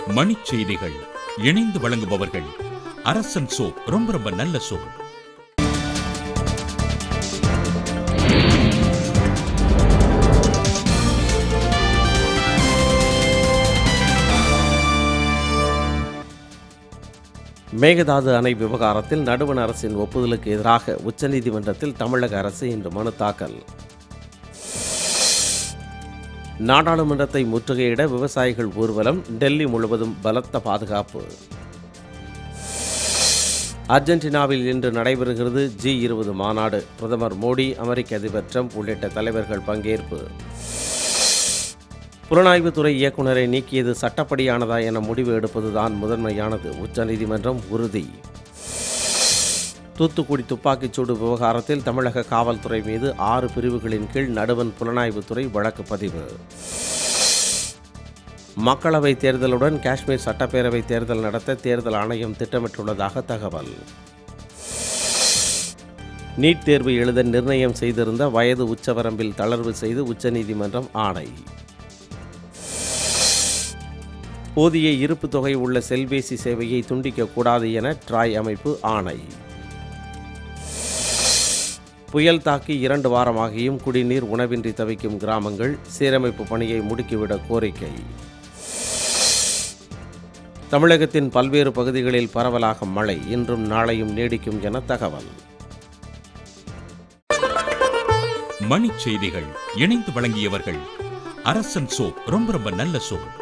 மணிச் செய்திகள் இணைந்து வழங்குபவர்கள் அரசன் சோப் ரொம்ப ரொம்ப நல்ல சோப் மேகதாது அணை விவகாரத்தில் நடுவண் அரசின் ஒப்புதலுக்கு எதிராக உச்சநீதிமன்றத்தில் தமிழக அரசு இன்று மனு தாக்கல் நாடாளுமன்றத்தை முற்றுகையிட விவசாயிகள் ஊர்வலம் டெல்லி முழுவதும் பலத்த பாதுகாப்பு அர்ஜென்டினாவில் இன்று நடைபெறுகிறது ஜி இருபது மாநாடு பிரதமர் மோடி அமெரிக்க அதிபர் ட்ரம்ப் உள்ளிட்ட தலைவர்கள் பங்கேற்பு புலனாய்வுத்துறை இயக்குநரை நீக்கியது சட்டப்படியானதா என முடிவு எடுப்பதுதான் முதன்மையானது உச்சநீதிமன்றம் உறுதி தூத்துக்குடி துப்பாக்கிச்சூடு விவகாரத்தில் தமிழக காவல்துறை மீது ஆறு பிரிவுகளின் கீழ் நடுவன் புலனாய்வுத்துறை வழக்கு பதிவு மக்களவைத் தேர்தலுடன் காஷ்மீர் சட்டப்பேரவை தேர்தல் நடத்த தேர்தல் ஆணையம் திட்டமிட்டுள்ளதாக தகவல் நீட் தேர்வு எழுத நிர்ணயம் செய்திருந்த வயது உச்சவரம்பில் தளர்வு செய்து உச்சநீதிமன்றம் ஆணை போதிய இருப்பு தொகை உள்ள செல்பேசி சேவையை துண்டிக்கக்கூடாது என ட்ராய் அமைப்பு ஆணை புயல் தாக்கி இரண்டு வாரமாகியும் குடிநீர் உணவின்றி தவிக்கும் கிராமங்கள் சீரமைப்பு பணியை முடுக்கிவிட கோரிக்கை தமிழகத்தின் பல்வேறு பகுதிகளில் பரவலாக மழை இன்றும் நாளையும் நீடிக்கும் என தகவல் மணிச் செய்திகள் இணைந்து வழங்கியவர்கள் அரசன் சோப் ரொம்ப ரொம்ப நல்ல சோப்